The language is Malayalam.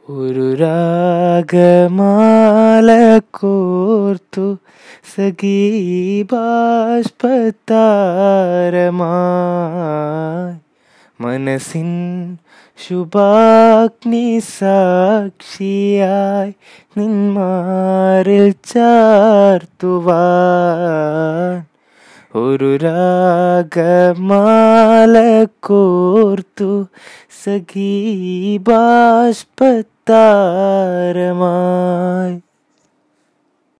ഒരു രാഗമാല കോർത്തു സഖീ ബാഷ്പത്താരമായി മനസ്സിൻ ശുഭാഗ്നി സാക്ഷിയായി നിന്മാറിൽ ചാർത്തുവാൻ ഒരു രാഗമാല കോർത്തു സഖീ ബാഷ്പത്താരമായി